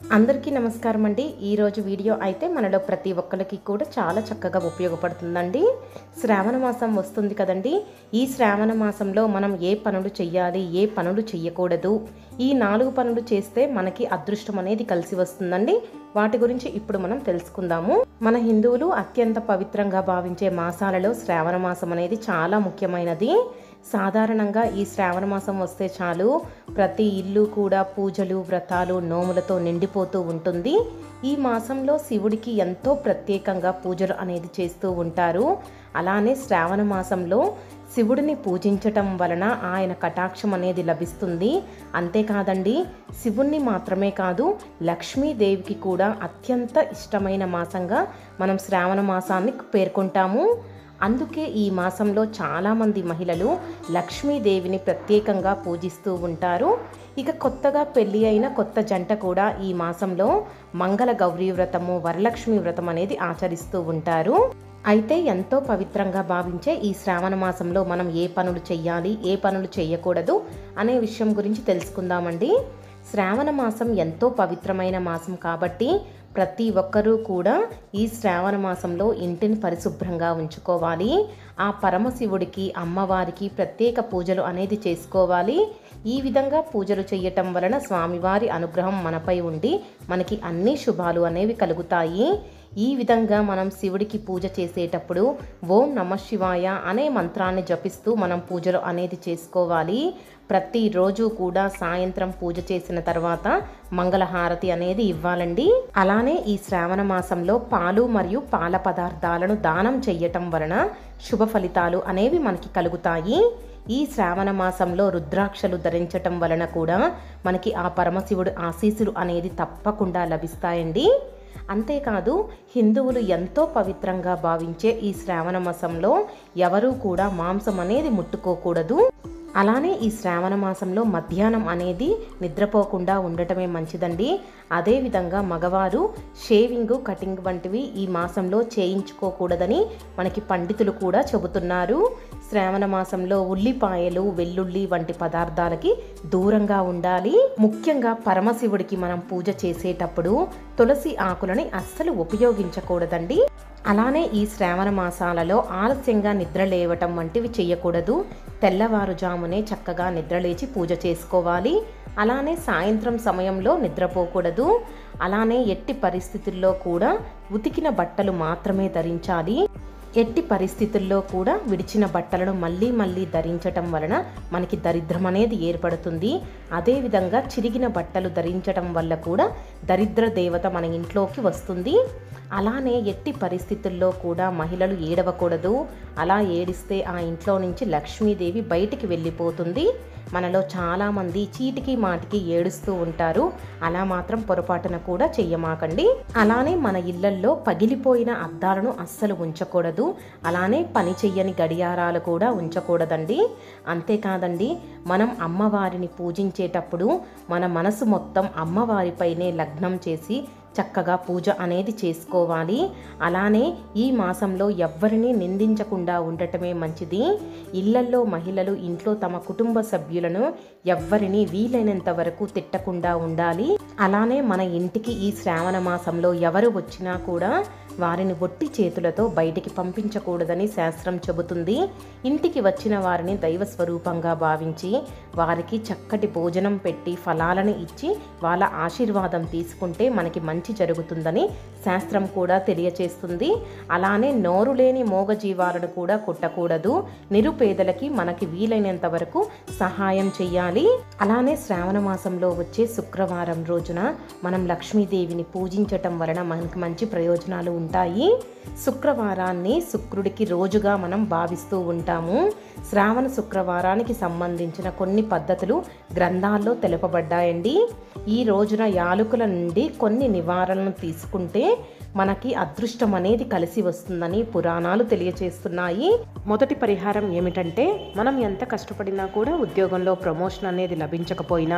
అందరికీ నమస్కారం అండి ఈరోజు వీడియో అయితే మనలో ప్రతి ఒక్కరికి కూడా చాలా చక్కగా ఉపయోగపడుతుందండి శ్రావణ మాసం వస్తుంది కదండి ఈ శ్రావణ మాసంలో మనం ఏ పనులు చెయ్యాలి ఏ పనులు చెయ్యకూడదు ఈ నాలుగు పనులు చేస్తే మనకి అదృష్టం అనేది కలిసి వస్తుందండి వాటి గురించి ఇప్పుడు మనం తెలుసుకుందాము మన హిందువులు అత్యంత పవిత్రంగా భావించే మాసాలలో శ్రావణ మాసం అనేది చాలా ముఖ్యమైనది సాధారణంగా ఈ శ్రావణ మాసం వస్తే చాలు ప్రతి ఇల్లు కూడా పూజలు వ్రతాలు నోములతో నిండిపోతూ ఉంటుంది ఈ మాసంలో శివుడికి ఎంతో ప్రత్యేకంగా పూజలు అనేది చేస్తూ ఉంటారు అలానే శ్రావణ మాసంలో శివుడిని పూజించటం వలన ఆయన కటాక్షం అనేది లభిస్తుంది అంతేకాదండి శివుణ్ణి మాత్రమే కాదు లక్ష్మీదేవికి కూడా అత్యంత ఇష్టమైన మాసంగా మనం శ్రావణ మాసాన్ని పేర్కొంటాము అందుకే ఈ మాసంలో చాలామంది మహిళలు లక్ష్మీదేవిని ప్రత్యేకంగా పూజిస్తూ ఉంటారు ఇక కొత్తగా పెళ్ళి అయిన కొత్త జంట కూడా ఈ మాసంలో మంగళ గౌరీ వ్రతము వరలక్ష్మి వ్రతం అనేది ఆచరిస్తూ ఉంటారు అయితే ఎంతో పవిత్రంగా భావించే ఈ శ్రావణ మాసంలో మనం ఏ పనులు చెయ్యాలి ఏ పనులు చేయకూడదు అనే విషయం గురించి తెలుసుకుందామండి శ్రావణ మాసం ఎంతో పవిత్రమైన మాసం కాబట్టి ప్రతి ఒక్కరూ కూడా ఈ శ్రావణ మాసంలో ఇంటిని పరిశుభ్రంగా ఉంచుకోవాలి ఆ పరమశివుడికి అమ్మవారికి ప్రత్యేక పూజలు అనేది చేసుకోవాలి ఈ విధంగా పూజలు చేయటం వలన స్వామివారి అనుగ్రహం మనపై ఉండి మనకి అన్ని శుభాలు అనేవి కలుగుతాయి ఈ విధంగా మనం శివుడికి పూజ చేసేటప్పుడు ఓం నమ శివాయ అనే మంత్రాన్ని జపిస్తూ మనం పూజలు అనేది చేసుకోవాలి ప్రతిరోజు కూడా సాయంత్రం పూజ చేసిన తర్వాత మంగళహారతి అనేది ఇవ్వాలండి అలానే ఈ శ్రావణ మాసంలో పాలు మరియు పాల పదార్థాలను దానం చెయ్యటం వలన శుభ ఫలితాలు అనేవి మనకి కలుగుతాయి ఈ శ్రావణ మాసంలో రుద్రాక్షలు ధరించటం వలన కూడా మనకి ఆ పరమశివుడు ఆశీస్సులు అనేది తప్పకుండా లభిస్తాయండి అంతేకాదు హిందువులు ఎంతో పవిత్రంగా భావించే ఈ శ్రావణ మాసంలో ఎవరూ కూడా మాంసం అనేది ముట్టుకోకూడదు అలానే ఈ శ్రావణ మాసంలో మధ్యాహ్నం అనేది నిద్రపోకుండా ఉండటమే మంచిదండి అదేవిధంగా మగవారు షేవింగ్ కటింగ్ వంటివి ఈ మాసంలో చేయించుకోకూడదని మనకి పండితులు కూడా చెబుతున్నారు శ్రావణ మాసంలో ఉల్లిపాయలు వెల్లుల్లి వంటి పదార్థాలకి దూరంగా ఉండాలి ముఖ్యంగా పరమశివుడికి మనం పూజ చేసేటప్పుడు తులసి ఆకులని అస్సలు ఉపయోగించకూడదండి అలానే ఈ శ్రావణ మాసాలలో ఆలస్యంగా నిద్ర లేవటం వంటివి చేయకూడదు తెల్లవారుజామునే చక్కగా నిద్రలేచి పూజ చేసుకోవాలి అలానే సాయంత్రం సమయంలో నిద్రపోకూడదు అలానే ఎట్టి పరిస్థితుల్లో కూడా ఉతికిన బట్టలు మాత్రమే ధరించాలి ఎట్టి పరిస్థితుల్లో కూడా విడిచిన బట్టలను మళ్ళీ మళ్ళీ ధరించటం వలన మనకి దరిద్రం అనేది ఏర్పడుతుంది అదేవిధంగా చిరిగిన బట్టలు ధరించటం వల్ల కూడా దరిద్ర దేవత మన ఇంట్లోకి వస్తుంది అలానే ఎట్టి పరిస్థితుల్లో కూడా మహిళలు ఏడవకూడదు అలా ఏడిస్తే ఆ ఇంట్లో నుంచి లక్ష్మీదేవి బయటికి వెళ్ళిపోతుంది మనలో చాలామంది చీటికి మాటికి ఏడుస్తూ ఉంటారు అలా మాత్రం పొరపాటున కూడా చెయ్యమాకండి అలానే మన ఇళ్లల్లో పగిలిపోయిన అద్దాలను అస్సలు ఉంచకూడదు అలానే పని చెయ్యని గడియారాలు కూడా ఉంచకూడదండి అంతేకాదండి మనం అమ్మవారిని పూజించేటప్పుడు మన మనసు మొత్తం అమ్మవారిపైనే లగ్నం చేసి చక్కగా పూజ అనేది చేసుకోవాలి అలానే ఈ మాసంలో ఎవ్వరిని నిందించకుండా ఉండటమే మంచిది ఇళ్లల్లో మహిళలు ఇంట్లో తమ కుటుంబ సభ్యులను ఎవ్వరిని వీలైనంత వరకు తిట్టకుండా ఉండాలి అలానే మన ఇంటికి ఈ శ్రావణ మాసంలో ఎవరు వచ్చినా కూడా వారిని ఒట్టి చేతులతో బయటికి పంపించకూడదని శాస్త్రం చెబుతుంది ఇంటికి వచ్చిన వారిని దైవ స్వరూపంగా భావించి వారికి చక్కటి భోజనం పెట్టి ఫలాలను ఇచ్చి వాళ్ళ ఆశీర్వాదం తీసుకుంటే మనకి మంచి జరుగుతుందని శాస్త్రం కూడా తెలియచేస్తుంది అలానే నోరు లేని మోగజీవాలను కూడా కుట్టకూడదు నిరుపేదలకి మనకి వీలైనంత వరకు సహాయం చెయ్యాలి అలానే శ్రావణ మాసంలో వచ్చే శుక్రవారం రోజున మనం లక్ష్మీదేవిని పూజించటం వలన మనకి మంచి ప్రయోజనాలు ఉంటాయి శుక్రవారాన్ని శుక్రుడికి రోజుగా మనం భావిస్తూ ఉంటాము శ్రావణ శుక్రవారానికి సంబంధించిన కొన్ని పద్ధతులు గ్రంథాల్లో తెలుపబడ్డాయండి ఈ రోజున యాలకుల నుండి కొన్ని నివారణలు తీసుకుంటే మనకి అదృష్టం అనేది కలిసి వస్తుందని పురాణాలు తెలియచేస్తున్నాయి మొదటి పరిహారం ఏమిటంటే మనం ఎంత కష్టపడినా కూడా ఉద్యోగంలో ప్రమోషన్ అనేది లభించకపోయినా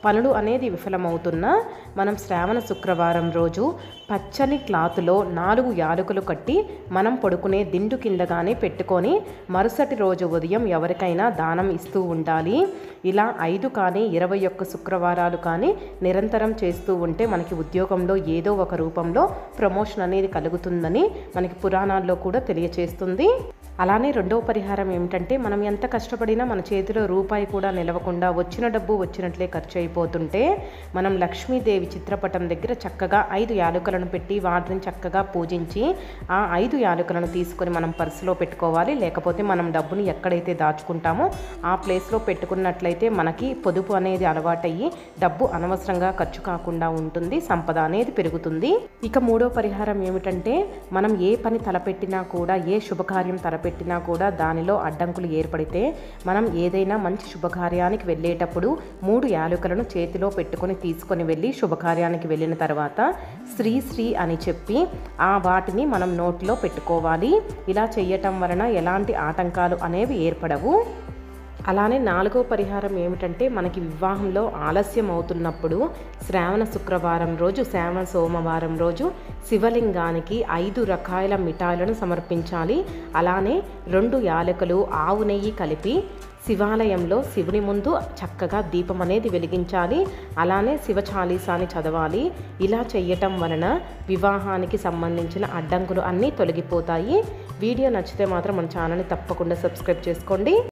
పనులు అనేది విఫలమవుతున్నా మనం శ్రావణ శుక్రవారం రోజు పచ్చని క్లాతులో నాలుగు యాలకులు కట్టి మనం పడుకునే దిండు కిందగానే పెట్టుకొని మరుసటి రోజు ఉదయం ఎవరికైనా దానం ఇస్తూ ఉండాలి ఇలా ఐదు కానీ ఇరవై ఒక్క శుక్రవారాలు కానీ నిరంతరం చేస్తూ ఉంటే మనకి ఉద్యోగంలో ఏదో ఒక రూపంలో ప్రమోషన్ అనేది కలుగుతుందని మనకి పురాణాల్లో కూడా తెలియచేస్తుంది అలానే రెండవ పరిహారం ఏమిటంటే మనం ఎంత కష్టపడినా మన చేతిలో రూపాయి కూడా నిలవకుండా వచ్చిన డబ్బు వచ్చినట్లే ఖర్చు అయిపోతుంటే మనం లక్ష్మీదేవి చిత్రపటం దగ్గర చక్కగా ఐదు యాలకులను పెట్టి వాటిని చక్కగా పూజించి ఆ ఐదు యాలకులను తీసుకొని మనం పర్సులో పెట్టుకోవాలి లేకపోతే మనం డబ్బుని ఎక్కడైతే దాచుకుంటామో ఆ ప్లేస్లో పెట్టుకున్నట్లయితే మనకి పొదుపు అనేది అలవాటయ్యి డబ్బు అనవసరంగా ఖర్చు కాకుండా ఉంటుంది సంపద అనేది పెరుగుతుంది ఇక మూడో పరిహారం ఏమిటంటే మనం ఏ పని తలపెట్టినా కూడా ఏ శుభకార్యం తలపెట్టినా కూడా దానిలో అడ్డంకులు ఏర్పడితే మనం ఏదైనా మంచి శుభకార్యానికి వెళ్ళేటప్పుడు మూడు యాలకులను చేతిలో పెట్టుకొని తీసుకొని వెళ్ళి శుభకార్యానికి వెళ్ళిన తర్వాత శ్రీ శ్రీ అని చెప్పి ఆ వాటిని మనం నోట్లో పెట్టుకోవాలి ఇలా చేయటం వలన ఎలాంటి ఆటంకాలు అనేవి ఏర్పడవు అలానే నాలుగో పరిహారం ఏమిటంటే మనకి వివాహంలో ఆలస్యం అవుతున్నప్పుడు శ్రావణ శుక్రవారం రోజు శ్రావణ సోమవారం రోజు శివలింగానికి ఐదు రకాల మిఠాయిలను సమర్పించాలి అలానే రెండు యాలకులు ఆవు నెయ్యి కలిపి శివాలయంలో శివుని ముందు చక్కగా దీపం అనేది వెలిగించాలి అలానే శివ చాలీసాని చదవాలి ఇలా చేయటం వలన వివాహానికి సంబంధించిన అడ్డంకులు అన్నీ తొలగిపోతాయి వీడియో నచ్చితే మాత్రం మన ఛానల్ని తప్పకుండా సబ్స్క్రైబ్ చేసుకోండి